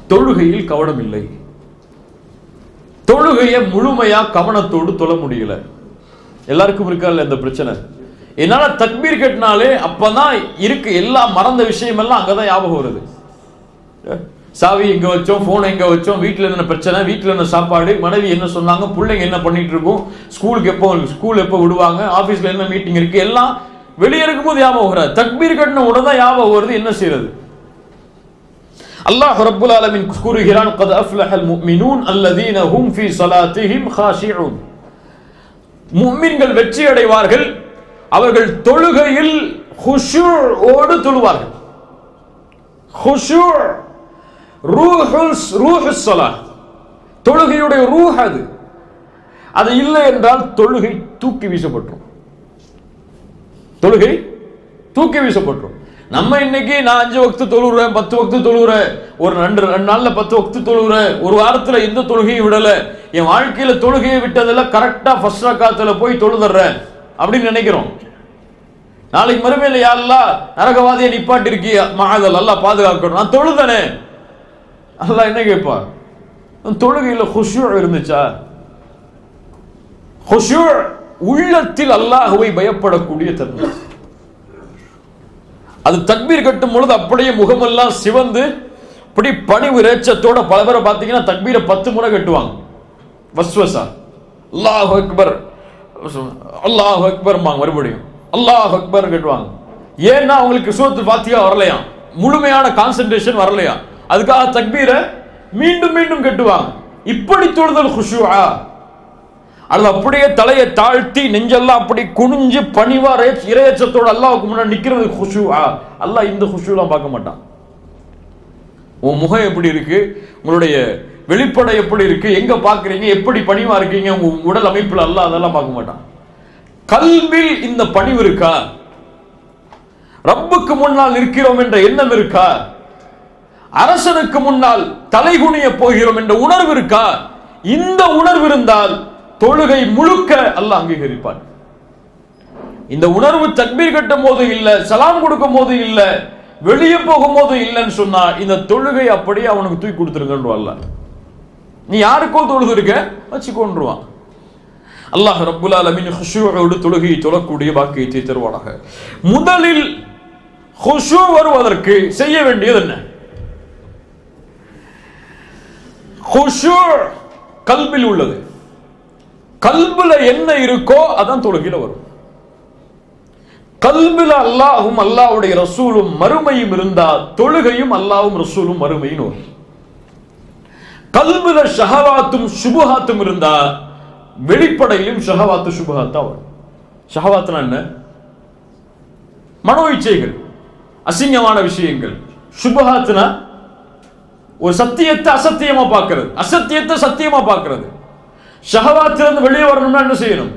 தொழுகையில் கவனம் இல்லை தொழுகையை முழுமையா கவனத்தோடு தொழ முடியல எல்லாருக்கும் இருக்கா இந்த பிரச்சனை என்னால தக்பீர் கட்டினாலே அப்பதான் இருக்கு எல்லாம் மறந்த விஷயம் எல்லாம் அங்கதான் ஞாபகம் வருது சாவி எங்க வச்சோம் போன் எங்க வச்சோம் வீட்டுல என்ன பிரச்சனை வீட்டுல என்ன சாப்பாடு மனைவி என்ன சொன்னாங்க பிள்ளைங்க என்ன பண்ணிட்டு இருக்கும் ஸ்கூலுக்கு எப்போ ஸ்கூல் எப்போ விடுவாங்க ஆபீஸ்ல என்ன மீட்டிங் இருக்கு எல்லாம் வெளியே இருக்கும்போது ஞாபகம் வராது தக்பீர் கட்டின உடனே தான் ஞாபகம் வருது என்ன செய்யறது அல்லாஹ் ரப்புல் ஆலமீன் கூறுகிறான் قد أفلح المؤمنون الذين هم في صلاتهم خاشعون முஃமின்கள் வெற்றி அடைவார்கள் அவர்கள் தொழுகையில் ஓடு தொழுவார்கள் ஹுஷூ ரூஹுல் ரூஹுஸ் ஸலாத் தொழுகையுடைய ரூஹ் அது அது இல்லை என்றால் தொழுகை தூக்கி வீசப்பட்டுரும் தொழுகை தூக்கி வீசப்பட்டுரும் நம்ம இன்னைக்கு நான் அஞ்சு வக்து தொழுகிறேன் பத்து வக்து தொழுகிறேன் ஒரு ரெண்டு ரெண்டு நாள்ல பத்து வக்து தொழுகிறேன் ஒரு வாரத்துல எந்த தொழுகையும் விடல என் வாழ்க்கையில தொழுகையை விட்டதெல்லாம் கரெக்டா ஃபர்ஸ்ட் ரக்காத்துல போய் தொழுதுறேன் அப்படின்னு நினைக்கிறோம் நாளைக்கு மறுமையில யாரெல்லாம் நரகவாதியை நிப்பாட்டி இருக்கி மகாதல் அல்லாஹ் பாதுகாக்கணும் நான் தொழுதனே அல்லாஹ் என்ன கேட்பா தொழுகையில ஹுஷூ இருந்துச்சா ஹுஷூ உள்ளத்தில் அல்லாஹுவை பயப்படக்கூடிய தன்மை அது தக்பீர் கட்டும் பொழுது அப்படியே முகமெல்லாம் சிவந்து இப்படி பணிவு ரேச்சத்தோட பல பேரை பார்த்தீங்கன்னா தக்பீரை பத்து முறை கட்டுவாங்க வஸ்வசா அல்லாஹ் அக்பர் அல்லாஹ் அக்பர் மறுபடியும் அல்லாஹ் அக்பர் கட்டுவாங்க ஏன்னா அவங்களுக்கு சூரத்து பாத்தியா வரலையா முழுமையான கான்சென்ட்ரேஷன் வரலையா அதுக்காக தக்பீரை மீண்டும் மீண்டும் கட்டுவாங்க இப்படி தொழுதல் குஷுவா அது அப்படியே தலையை தாழ்த்தி நெஞ்செல்லாம் அப்படி குனிஞ்சு பணிவா ரே- இரையச்சத்தோட அல்லாஹ்வுக்கு முன்னாடி நிக்கிறது குஷுவா அல்லாஹ் இந்த குஷுலாம் பார்க்க மாட்டான் உன் முகம் எப்படி இருக்கு உங்களுடைய வெளிப்படை எப்படி இருக்கு எங்க பாக்குறீங்க எப்படி பணிவா இருக்கீங்க உங்க உடல் அமைப்புல அல்லாஹ் அதெல்லாம் பார்க்க மாட்டான் கல்வில் இந்த பணிவு இருக்கா ரப்புக்கு முன்னால் நிற்கிறோம் என்ற எண்ணம் இருக்கா அரசனுக்கு முன்னால் தலைகுனிய போகிறோம் என்ற உணர்வு இருக்கா இந்த உணர்வு இருந்தால் தொழுகை முழுக்க அல்லாஹ் அங்கீகரிப்பான் இந்த உணர்வு தக்பீர் கட்டும் போது இல்ல சலாம் கொடுக்கும் போது இல்ல வெளியே போகும் போது இல்லைன்னு சொன்னா இந்த தொழுகை அப்படியே அவனுக்கு தூக்கி கொடுத்துருங்கன்றா நீ யாருக்கோ தொழுது இருக்க வச்சுக்கொண்டுருவான் அல்லாஹ் ரப்புல் ஆலமீன் ஹுஷூவோடு தொழுகையை தொழக்கூடிய பாக்கியத்தை தருவானாக முதலில் ஹுஷூ வருவதற்கு செய்ய வேண்டியது என்ன ஹுஷூ கல்பில் உள்ளது கல்புல என்ன இருக்கோ அதான் தொழுகையில வரும் கல்பில அல்லாஹும் அல்லாஹ்வுடைய ரசூலும் மறுமையும் இருந்தா தொழுகையும் அல்லாஹ்வும் ரசூலும் மறுமையும் வரும் கல்புல ஷஹவாத்தும் சுபஹாத்தும் இருந்தா வெளிப்படையிலும் ஷஹவாத்து சுபஹாத்தா வரும் ஷஹவாத்துனா என்ன மனோ இச்சைகள் அசிங்கமான விஷயங்கள் சுபஹாத்துனா ஒரு சத்தியத்தை அசத்தியமா பார்க்கிறது அசத்தியத்தை சத்தியமா பார்க்கிறது ஷஹவாத்திலிருந்து வெளியே வரணும்னா என்ன செய்யணும்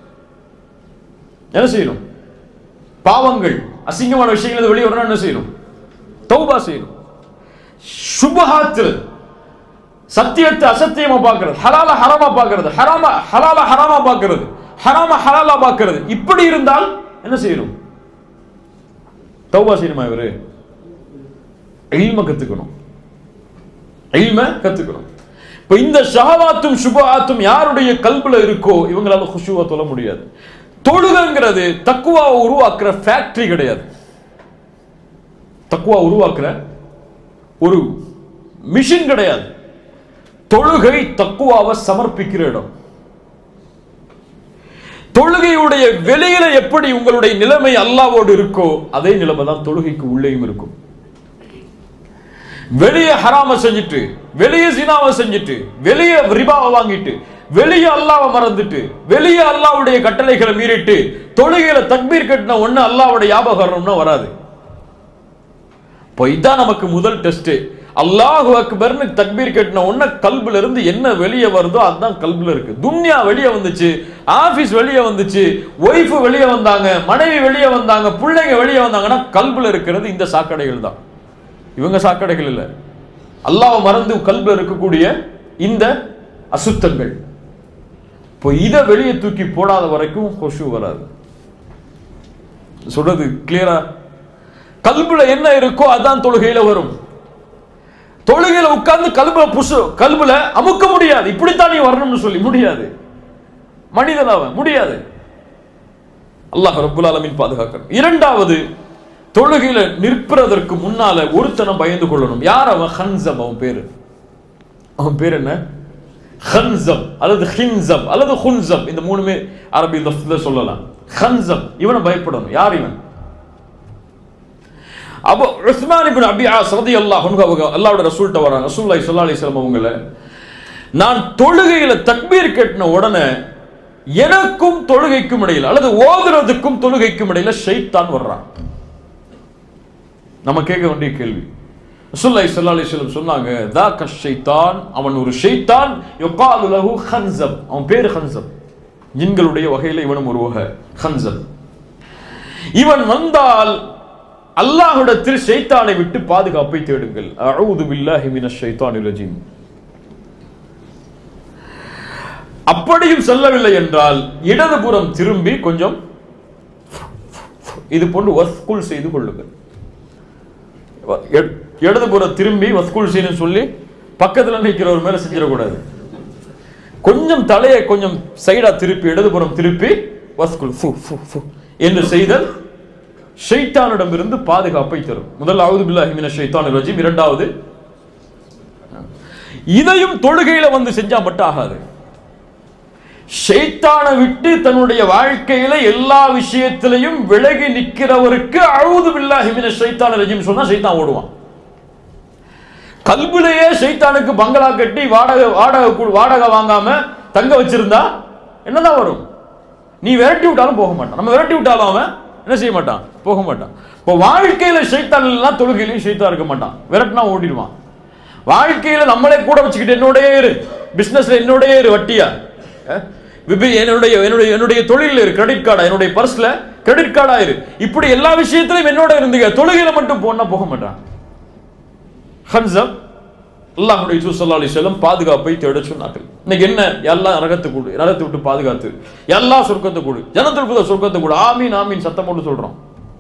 என்ன செய்யணும் பாவங்கள் அசிங்கமான விஷயங்கள் வெளியே வரணும் என்ன செய்யணும் தௌபா செய்யணும் சுபஹாத்தில் சத்தியத்தை அசத்தியமா பார்க்கிறது ஹலால ஹராமா பார்க்கிறது ஹராம ஹலால ஹராமா பார்க்கிறது ஹராம ஹலாலா பார்க்கிறது இப்படி இருந்தால் என்ன செய்யணும் தௌபா செய்யணுமா இவரு இல்ம கத்துக்கணும் இல்ம கத்துக்கணும் இப்ப இந்த ஷஹவாத்தும் சுபஹாத்தும் யாருடைய கல்புல இருக்கோ இவங்களால குஷுவா தொழ முடியாது தொழுகைங்கிறது தக்குவாவை உருவாக்குற ஃபேக்டரி கிடையாது தக்குவா உருவாக்குற ஒரு மிஷின் கிடையாது தொழுகை தக்குவாவை சமர்ப்பிக்கிற இடம் தொழுகையுடைய வெளியில எப்படி உங்களுடைய நிலைமை அல்லாவோடு இருக்கோ அதே நிலைமை தான் தொழுகைக்கு உள்ளேயும் இருக்கும் வெளியே ஹராம செஞ்சுட்டு வெளியே சினாவை செஞ்சுட்டு வெளியே ரிபாவை வாங்கிட்டு வெளியே அல்லாவை மறந்துட்டு வெளியே அல்லாவுடைய கட்டளைகளை மீறிட்டு தொழுகையில தக்பீர் கட்டின ஒண்ணு அல்லாவுடைய ஞாபகம்னா வராது இப்போ இதான் நமக்கு முதல் டெஸ்ட் அல்லாஹு அக்பர்னு தக்பீர் கட்டின உடனே கல்புல இருந்து என்ன வெளியே வருதோ அதுதான் கல்புல இருக்கு துன்யா வெளியே வந்துச்சு ஆபீஸ் வெளியே வந்துச்சு ஒய்ஃப் வெளியே வந்தாங்க மனைவி வெளியே வந்தாங்க பிள்ளைங்க வெளியே வந்தாங்கன்னா கல்புல இருக்கிறது இந்த சாக்கடைகள் தான் இவங்க சாக்கடைகள் இல்லை அல்லாஹ் மறந்து கல்புல இருக்கக்கூடிய இந்த அசுத்தங்கள் இப்போ இதை வெளியே தூக்கி போடாத வரைக்கும் கொசு வராது சொல்றது கிளியரா கல்புல என்ன இருக்கோ அதான் தொழுகையில வரும் தொழுகையில உட்கார்ந்து கல்புல புசு கல்புல அமுக்க முடியாது இப்படித்தான் நீ வரணும்னு சொல்லி முடியாது மனிதன் அவன் முடியாது அல்லாஹ் ரப்புல் ஆலமீன் பாதுகாக்கணும் இரண்டாவது தொழுகையில நிற்பதற்கு முன்னால ஒருத்தனை பயந்து கொள்ளணும் யார் அவன் ஹன்சம் அவன் பேரு அவன் பேர் என்ன ஹன்சம் அல்லது ஹின்சம் அல்லது ஹுன்சம் இந்த மூணுமே அரபி லஃப்ல சொல்லலாம் ஹன்சம் இவனை பயப்படணும் யார் இவன் அப்போ உஸ்மான் இப்னு அபி ஆஸ் ரலியல்லாஹு அன்ஹு அவங்க அல்லாஹ்வோட ரசூல்ட்ட வராங்க ரசூலுல்லாஹி ஸல்லல்லாஹு அலைஹி வஸல்லம் அவங்கள நான் தொழுகையில தக்பீர் கட்டின உடனே எனக்கும் தொழுகைக்கும் இடையில அல்லது ஓதுறதுக்கும் தொழுகைக்கும் இடையில ஷைத்தான் வர்றான் நம்ம கேட்க வேண்டிய கேள்வி ரசூலுல்லாஹி ஸல்லல்லாஹு அலைஹி வஸல்லம் சொன்னாங்க தாக்க ஷைத்தான் அவன் ஒரு ஷைத்தான் யுகாலு லஹு ஹன்சப் அவன் பேர் ஹன்சப் ஜின்களுடைய வகையில இவனும் ஒரு வகை ஹன்சப் இவன் வந்தால் அல்லாஹ்விடத்தில் ஷைத்தானை விட்டு பாதுகாப்பை தேடுங்கள் அஊது பில்லாஹி மினஷ் ஷைத்தானிர் ரஜீம் அப்படியும் செல்லவில்லை என்றால் இடதுபுறம் திரும்பி கொஞ்சம் இது போன்று வஸ்குல் செய்து கொள்ளுங்கள் எ- இடதுபுறம் திரும்பி வஸ்குல் செய்யணும்னு சொல்லி பக்கத்துல நிற்கிறவர் மேல செஞ்சிடக்கூடாது கொஞ்சம் தலையை கொஞ்சம் சைடா திருப்பி இடதுபுறம் திருப்பி வஸ்குல் ஃபு ஃபு ஃபு என்று செய்தல் ஷைத்தானிடமிருந்து பாதுகாப்பை தரும் முதல் அவுது பில்லாஹி மினஷ் ஷைத்தானிர் ரஜீம் இரண்டாவது இதையும் தொழுகையில வந்து செஞ்சா மட்டும் ஆகாது ஷைத்தானை விட்டு தன்னுடைய வாழ்க்கையில எல்லா விஷயத்திலையும் விலகி நிக்கிறவருக்கு அழுது பில்லாஹி மினஷ் ஷைத்தானிர் ரஜீம் சொன்னா ஷைத்தான் ஓடுவான் கல்புலேயே ஷைத்தானுக்கு பங்களா கட்டி வாடகை வாடகை கு- வாடகை வாங்காம தங்க வச்சிருந்தா என்னதான் வரும் நீ விரட்டி விட்டாலும் போக மாட்டான் நம்ம விரட்டி விட்டாலும் அவன் என்ன செய்ய மாட்டான் போக மாட்டான் இப்போ வாழ்க்கையில ஷைத்தான் எல்லாம் தொழுகையிலையும் ஷைத்தான் இருக்க மாட்டான் விரட்டினா ஓடிடுவான் வாழ்க்கையில நம்மளே கூட வச்சுக்கிட்டு என்னோடயே இரு பிசினஸ்ல என்னோடயே இரு வட்டியா அஹ், விபி- என்னுடைய என்னுடைய என்னுடைய தொழில் இரு கிரெடிட் கார்டா என்னுடைய பர்ஸ்ல கிரெடிட் கார்டா இரு இப்படி எல்லா விஷயத்திலும் என்னோட இருந்துங்க தொழுகையில மட்டும் போனா போக மாட்டான் ஹன்சப் அல்லாஹ்வுடைய தூதர் ஸல்லல்லாஹு அலைஹி வஸல்லம் பாதுகாப்பை தேட சொன்னார்கள் இன்னைக்கு என்ன எல்லாம் நரகத்தை கூடு நரகத்தை விட்டு பாதுகாத்து எல்லா சொர்க்கத்தை கூடு ஜன்னத்துல் ஃபிர்தௌஸ் சொர்க்கத்தை கூடு ஆமீன் ஆமீன் சத்தம் போட்டு சொல்றோம்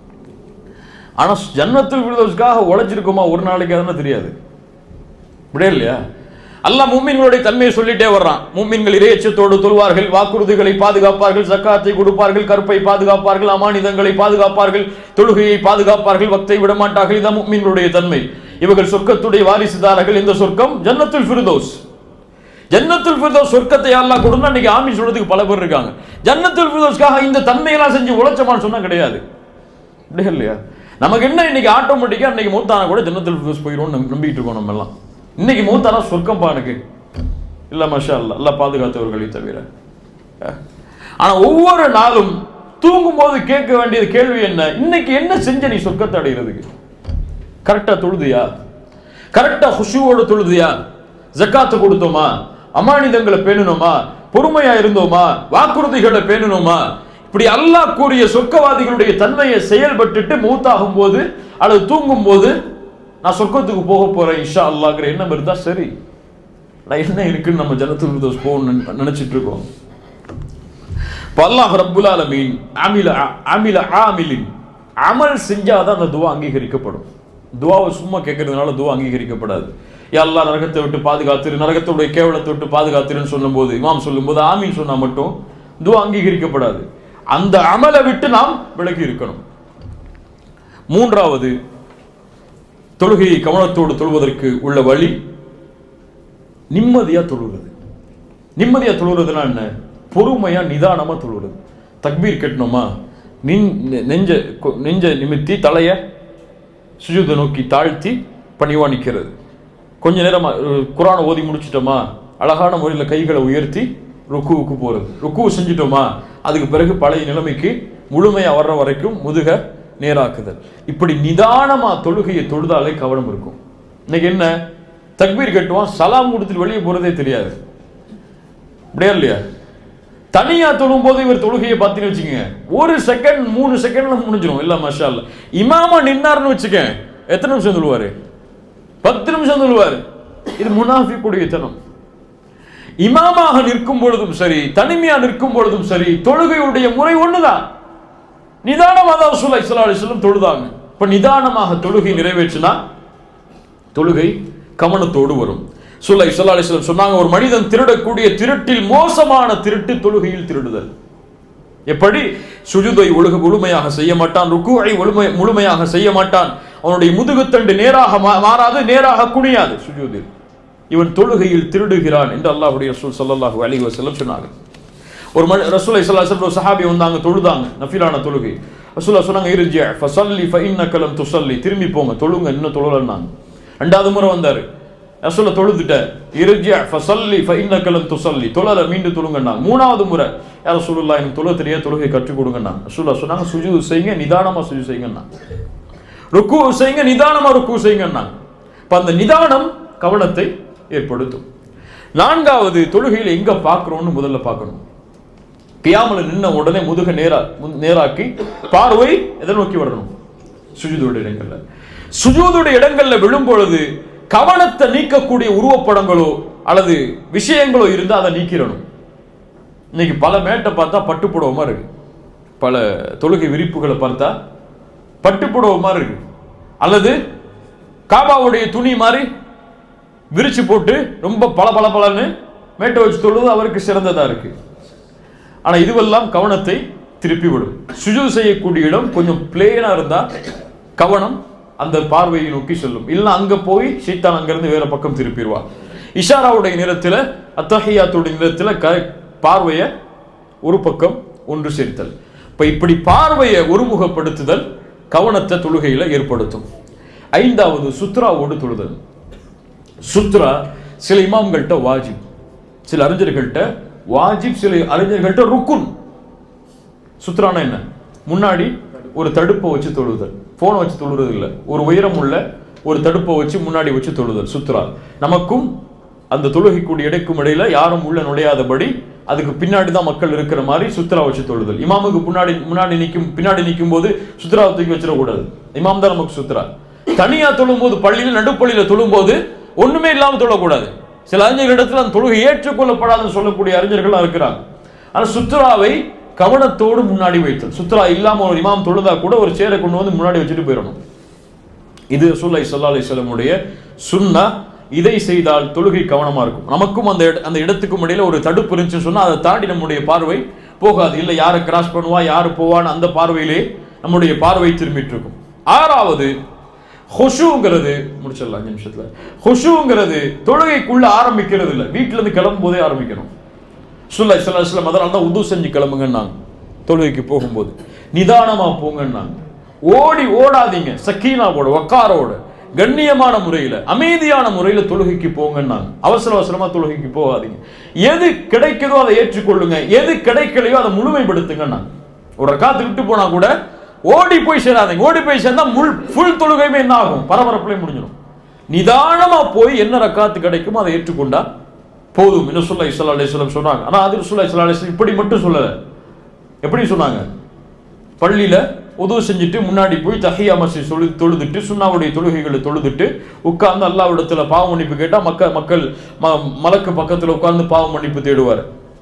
ஆனா ஜன்னத்துல் ஃபிர்தௌஸ்க்காக உழைச்சிருக்கோமா ஒரு நாளைக்கு அதெல்லாம் தெரியாது இப்படியே இல்லையா அல்லாஹ் மூமின்களுடைய தன்மையை சொல்லிட்டே வர்றான் மூமின்கள் இறையச்சத்தோடு தொழுவார்கள் வாக்குறுதிகளை பாதுகாப்பார்கள் ஜக்காத்தை கொடுப்பார்கள் கற்பை பாதுகாப்பார்கள் அமானிதங்களை பாதுகாப்பார்கள் தொழுகையை பாதுகாப்பார்கள் வக்தை விடமாட்டார்கள் இதான் மூமின்களுடைய தன்மை இவர்கள் சொர்க்கத்துடைய வாரிசுதாரர்கள் இந்த சொர்க்கம் ஜன்னத்துல் ஃபிர்தௌஸ் ஜன்னத்துல் ஃபிர்தௌஸ் சொர்க்கத்தை அல்லாஹ் கொடுனா இன்னைக்கு ஆமீன் சொல்றதுக்கு பல பேர் இருக்காங்க ஜன்னத்துல் ஃபிர்தௌஸ்க்காக இந்த தன்மையெல்லாம் செஞ்சு உழைச்சமான்னு சொன்னா கிடையாது அப்படியே இல்லையா நமக்கு என்ன இன்னைக்கு ஆட்டோமேட்டிக்கா இன்னைக்கு மூத்தானா கூட ஜன்னத்துல் ஃபிர்தௌஸ் போயிடும்னு நம்பி- நம்பிட்டு இருக்கோம் நம்ம எல்லாம் இன்னைக்கு மூத்தானா சொர்க்கம் பா எனக்கு இல்ல மஷா அல்லா அல்லா பாதுகாத்தவர்களை தவிர அஹ். ஆனா ஒவ்வொரு நாளும் தூங்கும் போது கேட்க வேண்டியது கேள்வி என்ன இன்னைக்கு என்ன செஞ்ச நீ சொர்க்கத்தை அடைகிறதுக்கு கரெக்டா தொழுதியா கரெக்டா ஹுஷுவோட தொழுதியா ஜக்காத்து கொடுத்தோமா அமானிதங்களை பேணணுமா பொறுமையா இருந்தோமா வாக்குறுதிகளை பேணணுமா இப்படி அல்லாஹ் கூறிய சொர்க்கவாதிகளுடைய தன்மையை செயல்பட்டுட்டு மூத்தாகும் போது அல்லது தூங்கும் போது நான் சொர்க்கத்துக்கு போக போறேன் இன்ஷா அல்லாஹ்ங்கிற எண்ணம் இருந்தா சரி நான் என்ன இருக்குன்னு நம்ம ஜனத்துல் ஃபிர்தௌஸ் போகணும்னு நினைச்சிட்டு இருக்கோம் இப்ப அல்லாஹ் ரப்புல் ஆலமீன் அமில அமில ஆமிலின் அமல் செஞ்சாதான் அந்த துவா அங்கீகரிக்கப்படும் துவாவை சும்மா கேட்கறதுனால துவா அங்கீகரிக்கப்படாது யா அல்லாஹ் நரகத்தை விட்டு பாதுகாத்துரு நரகத்துடைய கேவலத்தை விட்டு பாதுகாத்துருன்னு சொல்லும்போது இமாம் சொல்லும்போது ஆமீன் சொன்னா மட்டும் துவா அங்கீகரிக்கப்படாது அந்த அமலை விட்டு நாம் விலகி இருக்கணும் மூன்றாவது தொழுகையை கவனத்தோடு தொழுவதற்கு உள்ள வழி நிம்மதியா தொழுகிறது நிம்மதியா தொழுகிறதுனா என்ன பொறுமையா நிதானமா தொழுகிறது தக்பீர் கட்டணுமா நின் நெஞ்ச கொ- நெஞ்ச நிமித்தி தலைய சுஜூத நோக்கி தாழ்த்தி பணிவா நிற்கிறது கொஞ்ச நேரமா அஹ், குரானை ஓதி முடிச்சிட்டோமா அழகான முறையில் கைகளை உயர்த்தி ருக்குவுக்கு போறது ருக்கு செஞ்சிட்டோமா அதுக்கு பிறகு பழைய நிலைமைக்கு முழுமையா வர்ற வரைக்கும் முதுக நேராக்குதல் இப்படி நிதானமா தொழுகையை தொழுதாலே கவனம் இருக்கும் இன்னைக்கு என்ன தக்பீர் கட்டுவான் சலாம் கொடுத்துட்டு வெளியே போறதே தெரியாது அப்படியா இல்லையா தனியா தொழும் போது இவர் தொழுகையை பார்த்தீங்கன்னு வச்சுக்கோங்க ஒரு செகண்ட் மூணு செகண்ட்ல முடிஞ்சிடும் இல்ல மஷா அல்ல இமாமா நின்னாருன்னு வச்சுக்க எத்தனை நிமிஷம் சொல்லுவாரு பத்து நிமிஷம் சொல்லுவாரு இது முனாஃபிக்குடைய தனம் இமாமாக நிற்கும் பொழுதும் சரி தனிமையா நிற்கும் பொழுதும் சரி தொழுகையுடைய முறை ஒண்ணுதான் நிதானமாக தான் ரசூலுல்லாஹி ஸல்லல்லாஹு அலைஹி வஸல்லம் தொழுதாங்க இப்ப நிதானமாக தொழுகை நிறைவேற்றினா தொழுகை கவனத்தோடு வரும் சுல்லை சொல்லா அலிஸ்லம் சொன்னாங்க ஒரு மனிதன் திருடக்கூடிய திருட்டில் மோசமான திருட்டு தொழுகையில் திருடுதல் எப்படி சுஜுதை ஒழுக முழுமையாக செய்ய மாட்டான் ருக்குவை முழுமை முழுமையாக செய்ய மாட்டான் அவனுடைய முதுகுத்தண்டு நேராக மா- மாறாது நேராக குனியாது சுஜூதில் இவன் தொழுகையில் திருடுகிறான் என்று அல்லாஹ்வுடைய ரசூல் ஸல்லல்லாஹு அலைஹி வஸல்லம் சொன்னாங்க ஒரு மணி ரசூலை ஸல்லல்லாஹு ஒரு சஹாபி வந்தாங்க தொழுதாங்க நஃபிலான தொழுகை ரசூலா சொன்னாங்க இருஜி ஃபஸல்லி ஃபஇன்னக லம் துஸல்லி திரும்பி போங்க தொழுங்க இன்னும் தொழலன்னாங்க ரெண்டாவது முறை வந்தாரு ரசூல தொழுதுட்ட இருஜி ஃபஸல்லி ஃபஇன்னக லம் துஸல்லி தொழல மீண்டும் தொழுங்கன்னாங்க மூணாவது முறை யா ரசூலுல்லாஹ் எனக்கு தொழ தெரிய தொழுகை கற்றுக் கொடுங்கன்னாங்க ரசூலா சொன்னாங்க சுஜூது செய்யுங்க நிதானமா சுஜூது செய்யுங்கன்னாங்க ருக்கு செய்யுங்க நிதானமா ருக்கு செய்யுங்கன்னாங்க இப்ப அந்த நிதானம் கவனத்தை ஏற்படுத்தும் நான்காவது தொழுகையில் எங்க பார்க்கிறோம்னு முதல்ல பார்க்கணும் கியாமல நின்ன உடனே முதுக நேரா மு- நேராக்கி பார்வை எதை நோக்கி வரணும் சுஜூதோட இடங்கள்ல சுஜூதோட இடங்கள்ல விழும் பொழுது கவனத்தை நீக்கக்கூடிய உருவப்படங்களோ அல்லது விஷயங்களோ இருந்தா அதை நீக்கிடணும் இன்னைக்கு பல மேட்டை பார்த்தா பட்டுப்புடவை மாதிரி இருக்கு பல தொழுகை விரிப்புகளை பார்த்தா பட்டுப்புடவை மாதிரி இருக்கு அல்லது காபாவுடைய துணி மாதிரி விரிச்சு போட்டு ரொம்ப பல பல பலன்னு மேட்டை வச்சு தொழுது அவருக்கு சிறந்ததா இருக்கு ஆனா இதுவெல்லாம் கவனத்தை திருப்பி விடும் சுஜு செய்யக்கூடிய இடம் கொஞ்சம் பிளேனா இருந்தா கவனம் அந்த பார்வையை நோக்கி செல்லும் இல்ல அங்க போய் சீத்தான் அங்கிருந்து வேற பக்கம் திருப்பிடுவா இஷாராவுடைய நிறத்துல அத்தஹியாத்துடைய நிறத்துல க பார்வையை ஒரு பக்கம் ஒன்று சேர்த்தல் இப்ப இப்படி பார்வையை ஒருமுகப்படுத்துதல் கவனத்தை தொழுகையில ஏற்படுத்தும் ஐந்தாவது சுத்ராவோடு தொழுதல் சுத்ரா சில இமாம்கள்ட்ட வாஜிப் சில அறிஞர்கள்ட்ட வாஜிப் சில அறிஞர்கள்ட்ட ருக்குன் சுத்ரானா என்ன முன்னாடி ஒரு தடுப்பை வச்சு தொழுதல் போனை வச்சு தொழுறது இல்ல ஒரு உயரம் உள்ள ஒரு தடுப்பை வச்சு முன்னாடி வச்சு தொழுதல் சுத்ரா நமக்கும் அந்த தொழுகைக்கூடிய இடைக்கும் இடையில யாரும் உள்ள நுழையாதபடி அதுக்கு பின்னாடி தான் மக்கள் இருக்கிற மாதிரி சுத்ரா வச்சு தொழுதல் இமாமுக்கு முன்னாடி முன்னாடி நிற்கும் பின்னாடி நிற்கும் போது சுத்ராவை தூக்கி வச்சிடக்கூடாது இமாம் தான் நமக்கு சுத்ரா தனியா தொழும்போது பள்ளியில நடுப்பள்ளியில தொழும்போது ஒண்ணுமே இல்லாம தொழக்கூடாது சில அறிஞர்களிடத்துல அந்த தொழுகை ஏற்றுக்கொள்ளப்படாதுன்னு சொல்லக்கூடிய அறிஞர்கள்லாம் இருக்கிறாங்க ஆனா சுத்ராவை கவனத்தோடு முன்னாடி வைத்தல் சுத்ரா இல்லாம ஒரு இமாம் தொழுதா கூட ஒரு சேரை கொண்டு வந்து முன்னாடி வச்சுட்டு போயிடணும் இது ரசூலுல்லாஹி ஸல்லல்லாஹு அலைஹி வஸல்லமுடைய சுன்னா இதை செய்தால் தொழுகை கவனமா இருக்கும் நமக்கும் அந்த இட- அந்த இடத்துக்கும் இடையில ஒரு தடுப்பு இருந்துச்சுன்னு சொன்னா அதை தாண்டி நம்முடைய பார்வை போகாது இல்ல யாரை கிராஸ் பண்ணுவா யாரு போவான்னு அந்த பார்வையிலே நம்முடைய பார்வை திரும்பிட்டு இருக்கும் ஆறாவது ஹொஷுங்கிறது முடிச்சிடலாம் அஞ்சு நிமிஷத்துல ஹொஷுங்கிறது தொழுகைக்குள்ள ஆரம்பிக்கிறது இல்ல வீட்டுல இருந்து கிளம்பும் போதே ஆரம்பிக்கணும் சுல்லா இஸ்லாம் அதனால தான் உது செஞ்சு கிளம்புங்கன்னாங்க தொழுகைக்கு போகும்போது நிதானமா போங்கன்னாங்க ஓடி ஓடாதீங்க சக்கீனாவோட வக்காரோட கண்ணியமான முறையில அமைதியான முறையில தொழுகைக்கு போங்கன்னாங்க அவசர அவசரமா தொழுகைக்கு போகாதீங்க எது கிடைக்குதோ அதை ஏற்றுக்கொள்ளுங்க எது கிடைக்கலையோ அதை முழுமைப்படுத்துங்கன்னாங்க ஒரு ரக்காத்து விட்டு போனா கூட ஓடி போய் சேராதீங்க ஓடி போய் சேர்ந்தா முள் ஃபுல் தொழுகையுமே என்ன ஆகும் பரபரப்புலேயே முடிஞ்சிடும் நிதானமா போய் என்ன ரக்காத்து கிடைக்குமோ அதை ஏற்றுக்கொண்டா போதும் இன்னும் சொல்ல இஸ்லா அலிஸ்லாம் சொன்னாங்க ஆனா அது சொல்ல இஸ்லா அலிஸ்லாம் இப்படி மட்டும் சொல்லல எப்படி சொன்னாங்க பள்ளியில உதவு செஞ்சுட்டு முன்னாடி போய் தஹியா மஸ்ஜித் சொல்லி தொழுதுட்டு சுன்னாவுடைய தொழுகைகளை தொழுதுட்டு உட்கார்ந்து அல்லாவிடத்துல பாவ மன்னிப்பு கேட்டா மக்கள் மக்கள் ம- மலக்கு பக்கத்துல உட்கார்ந்து பாவ மன்னிப்பு தேடுவார்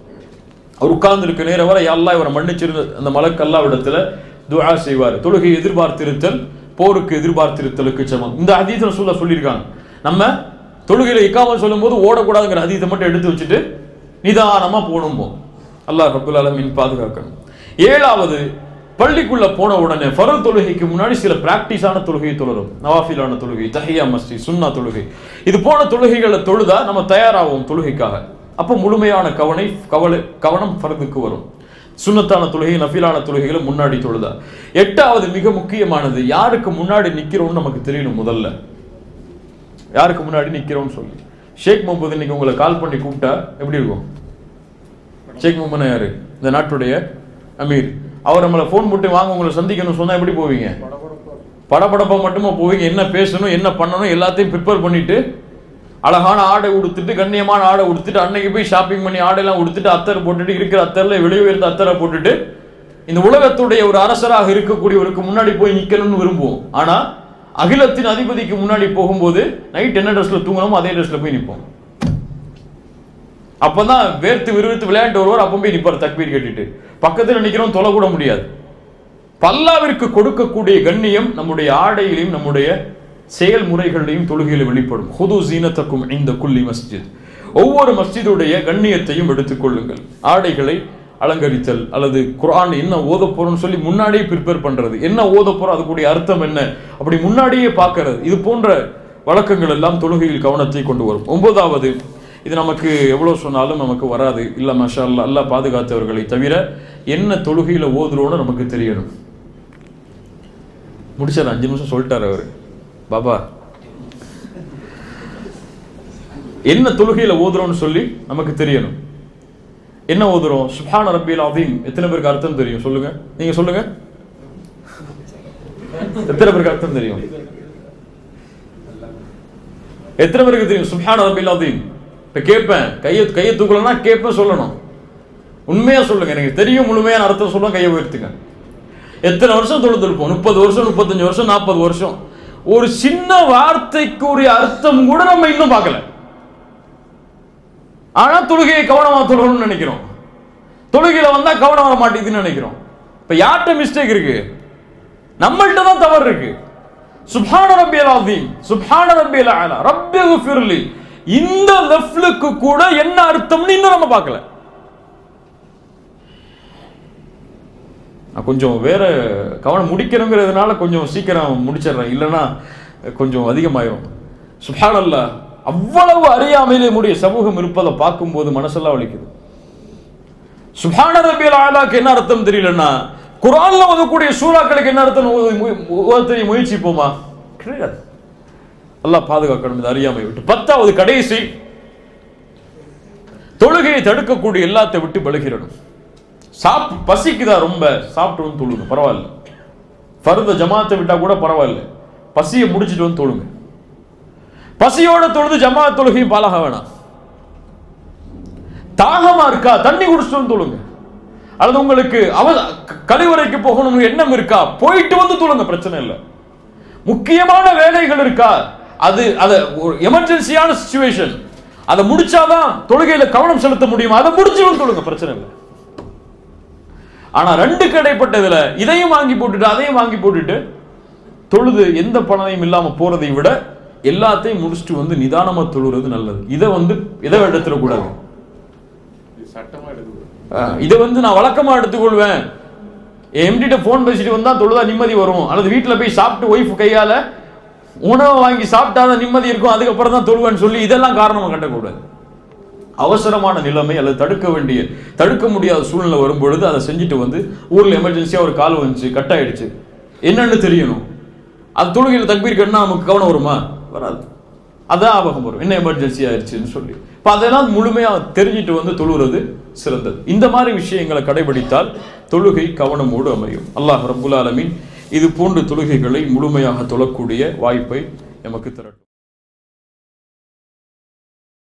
அவர் உட்கார்ந்து இருக்க நேரம் வரை அல்லாஹ் இவரை மன்னிச்சிருந்த அந்த மலக்கு அல்லாவிடத்துல துஆ செய்வார் தொழுகை எதிர்பார்த்திருத்தல் போருக்கு எதிர்பார்த்திருத்தலுக்கு சமம் இந்த ஹதீஸ் ரசூலுல்லாஹ் சொல்லியிருக்காங்க நம்ம தொழுகையில இக்காம சொல்லும்போது ஓடக்கூடாதுங்கிற ஹதீஸை மட்டும் எடுத்து வச்சுட்டு நிதானமா போகணும் அல்லாஹ் ரப்புல் ஆலமீன் பாதுகாக்கணும் ஏழாவது பள்ளிக்குள்ள போன உடனே ஃபரல் தொழுகைக்கு முன்னாடி சில பிராக்டிஸான தொழுகையை தொழரும் நவாஃபிலான தொழுகை தஹியா மஸ்ஜி சுன்னா தொழுகை இது போன தொழுகைகளை தொழுதா நம்ம தயாராகும் தொழுகைக்காக அப்போ முழுமையான கவனை கவலை கவனம் ஃபரதுக்கு வரும் சுன்னத்தான தொழுகை நஃபிலான தொழுகைகளை முன்னாடி தொழுதா எட்டாவது மிக முக்கியமானது யாருக்கு முன்னாடி நிக்கிறோம்னு நமக்கு தெரியணும் முதல்ல யாருக்கு முன்னாடி நிக்கிறோம்னு சொல்லி ஷேக் முகமது இன்னைக்கு உங்களை கால் பண்ணி கூப்பிட்டா எப்படி இருக்கும் ஷேக் முகமது யாரு இந்த நாட்டுடைய அமீர் அவர் நம்மளை ஃபோன் போட்டு வாங்க உங்களை சந்திக்கணும் சொன்னா எப்படி போவீங்க படபடப்பா மட்டுமா போவீங்க என்ன பேசணும் என்ன பண்ணணும் எல்லாத்தையும் ப்ரிப்பேர் பண்ணிட்டு அழகான ஆடை உடுத்துட்டு கண்ணியமான ஆடை உடுத்துட்டு அன்னைக்கு போய் ஷாப்பிங் பண்ணி ஆடையெல்லாம் உடுத்துட்டு அத்தர் போட்டுட்டு இருக்கிற அத்தர்ல விலை உயர்ந்த அத்தரை போட்டுட்டு இந்த உலகத்துடைய ஒரு அரசராக இருக்கக்கூடியவருக்கு முன்னாடி போய் நிக்கணும்னு விரும்புவோம் ஆனா அகிலத்தின் அதிபதிக்கு முன்னாடி போகும்போது நைட் என்ன ட்ரெஸ்ல தூங்கணுமோ அதே ட்ரெஸ்ல போய் நிற்போம் அப்பதான் வேர்த்து விறுவிறுத்து விளையாண்டு வருவார் அப்போ போய் நிப்பார் தக்பீர் கேட்டுட்டு பக்கத்துல நிக்கிறோம் தொலை கூட முடியாது பல்லாவிற்கு கொடுக்கக்கூடிய கண்ணியம் நம்முடைய ஆடையிலையும் நம்முடைய செயல்முறைகளையும் தொழுகையில் வெளிப்படும் ஹுது ஜீனத்தக்கும் இந்த குல்லி மஸ்ஜித் ஒவ்வொரு மஸ்ஜிதுடைய கண்ணியத்தையும் எடுத்துக்கொள்ளுங்கள் ஆடைகளை அலங்கரித்தல் அல்லது குர்ஆன் என்ன ஓத போறோம்னு சொல்லி முன்னாடியே ப்ரிப்பேர் பண்றது என்ன ஓத போறோம் அதுக்குடைய அர்த்தம் என்ன அப்படி முன்னாடியே பார்க்கறது இது போன்ற வழக்கங்கள் எல்லாம் தொழுகையில் கவனத்தை கொண்டு வரும் ஒன்பதாவது இது நமக்கு எவ்வளோ சொன்னாலும் நமக்கு வராது இல்லை மஷா அல்லா அல்லாஹ் பாதுகாத்தவர்களை தவிர என்ன தொழுகையில் ஓதுறோன்னு நமக்கு தெரியணும் முடிச்சார் அஞ்சு நிமிஷம் சொல்லிட்டார் அவர் பாபா என்ன தொழுகையில ஓதுறோம்னு சொல்லி நமக்கு தெரியணும் என்ன ஓதுறோம் சுப்ஹான ரப்பியல் அதீம் எத்தனை பேருக்கு அர்த்தம் தெரியும் சொல்லுங்க நீங்க சொல்லுங்க எத்தனை பேருக்கு அர்த்தம் தெரியும் எத்தனை பேருக்கு தெரியும் சுப்ஹான ரப்பியல் அதீம் இப்ப கேட்பேன் கையை கையை தூக்கலன்னா கேட்பேன் சொல்லணும் உண்மையா சொல்லுங்க எனக்கு தெரியும் முழுமையான அர்த்தம் சொல்ல கையை உயர்த்துங்க எத்தனை வருஷம் தொழுதுருப்போம் முப்பது வருஷம் முப்பத்தஞ்சு வருஷம் நாற்பது வருஷம் ஒரு சின்ன வார்த்தைக்குரிய அர்த்தம் கூட நம்ம இன்னும் பார்க்கல ஆனா தொழுகையை கவனமா தொழணும்னு நினைக்கிறோம் தொழுகையில வந்தா கவனம் வர மாட்டேங்குதுன்னு நினைக்கிறோம் இப்ப யார்கிட்ட மிஸ்டேக் இருக்கு நம்மள்ட்ட தான் தவறு இருக்கு சுப்ஹான ரப்பியல் அதீம் சுப்ஹான ரப்பியல் அலா ரப்பி குஃபிர்லி இந்த லெஃப்லுக்கு கூட என்ன அர்த்தம்னு இன்னும் நம்ம பார்க்கல நான் கொஞ்சம் வேற கவனம் முடிக்கணுங்கிறதுனால கொஞ்சம் சீக்கிரம் முடிச்சிடுறேன் இல்லைன்னா கொஞ்சம் அதிகமாயிரும் சுப்ஹானல்லா அவ்வளவு அறியாமையிலே முடிய சமூகம் இருப்பதை பார்க்கும்போது மனசெல்லாம் வலிக்குது சுப்ஹான ரபியல் ஆலாக்கு என்ன அர்த்தம் தெரியலன்னா குரான்ல ஓதக்கூடிய சூறாக்களுக்கு என்ன அர்த்தம் ஓத- மு- ஓத தெரிய முயற்சிப்போமா கிடையாது அல்லாஹ் பாதுகாக்கணும் இந்த அறியாமை விட்டு பத்தாவது கடைசி தொழுகையை தடுக்கக்கூடிய எல்லாத்தை விட்டு விலகிடணும் சாப் பசிக்குதா ரொம்ப சாப்பிட்டு வந்து தொழுங்க பரவாயில்ல ஃபர்த ஜமாத்தை விட்டா கூட பரவாயில்ல பசியை முடிச்சிட்டு வந்து தொழுங்க பசியோட தொழுது ஜமாத் தொழுகையும் பாலாக வேணாம் தாகமா இருக்கா தண்ணி குடிச்சிட்டு வந்து தொழுங்க அல்லது உங்களுக்கு அவ க- கழிவறைக்கு போகணும்னு எண்ணம் இருக்கா போயிட்டு வந்து தொழுங்க பிரச்சனை இல்லை முக்கியமான வேலைகள் இருக்கா அது அது ஒரு எமர்ஜென்சியான சுச்சுவேஷன் அதை முடிச்சாதான் தொழுகையில கவனம் செலுத்த முடியும் அதை முடிச்சு வந்து தொழுங்க பிரச்சனை இல்லை ஆனா ரெண்டு கடைப்பட்டதுல இதையும் வாங்கி போட்டுட்டு அதையும் வாங்கி போட்டுட்டு தொழுது எந்த பணத்தையும் இல்லாம போறதை விட எல்லாத்தையும் முடிச்சுட்டு வந்து நிதானமா தொழுறது நல்லது இதை வந்து இதை எடுத்துடக்கூடாது சட்டமா எடுக்கக்கூடாது அஹ் இதை வந்து நான் வழக்கமா எடுத்துக்கொள்வேன் எம்டிட்ட ஃபோன் பேசிட்டு வந்தா தொழுதா நிம்மதி வரும் அல்லது வீட்டில் போய் சாப்பிட்டு ஒய்ஃப் கையால உணவை வாங்கி சாப்பிட்டாதான் நிம்மதி இருக்கும் அதுக்கப்புறம் தான் தொழுவேன்னு சொல்லி இதெல்லாம் காரணமா கட்டக்கூடாது அவசரமான நிலைமை அல்லது தடுக்க வேண்டிய தடுக்க முடியாத சூழ்நிலை வரும்பொழுது அதை செஞ்சுட்டு வந்து ஊர்ல எமர்ஜென்சியா ஒரு கால் வந்துச்சு கட் ஆயிடுச்சு என்னன்னு தெரியணும் அது தொழுகையில் தக்பீர் கட்டினா நமக்கு கவனம் வருமா வராது அதான் ஆபகம் வரும் என்ன எமர்ஜென்சி ஆயிடுச்சுன்னு சொல்லி இப்போ அதெல்லாம் முழுமையா தெரிஞ்சிட்டு வந்து தொழுகிறது சிறந்தது இந்த மாதிரி விஷயங்களை கடைபிடித்தால் தொழுகை கவனமோடு அமையும் அல்லாஹ் ரப்புல் ஆலமீன் இது போன்ற தொழுகைகளை முழுமையாக தொழக்கூடிய வாய்ப்பை எமக்கு தரட்டும்